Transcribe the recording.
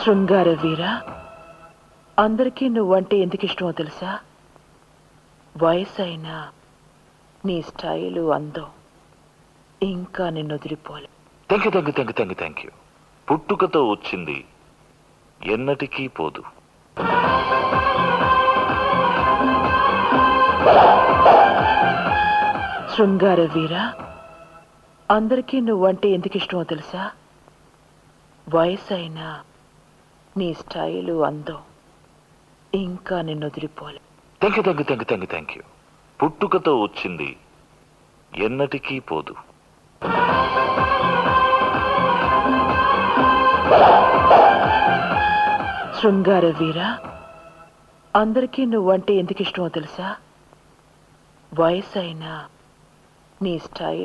శృంగార వీర అందరికీ నువ్వంటే ఎందుకు ఇష్టమో తెలుసా వయసు అయినా నీ స్టైలు అందం ఇంకా నిన్ను వదిలిపోలే thank you thank you thank you thank you thank you పుట్టుకతో వచ్చింది ఎన్నటికీ పోదు శృంగార వీర అందరికీ నువ్వంటే ఎందుకు ఇష్టమో తెలుసా వయసు అయినా నీ స్టైలు అందం ఇంకా నిన్ను వదిలిపోలే thank you thank you thank you thank you thank you పుట్టుకతో వచ్చింది ఎన్నటికీ పోదు శృంగార వీర అందరికీ నువ్వంటే ఎందుకు ఇష్టమో తెలుసా వయసు అయినా నీ స్టైల్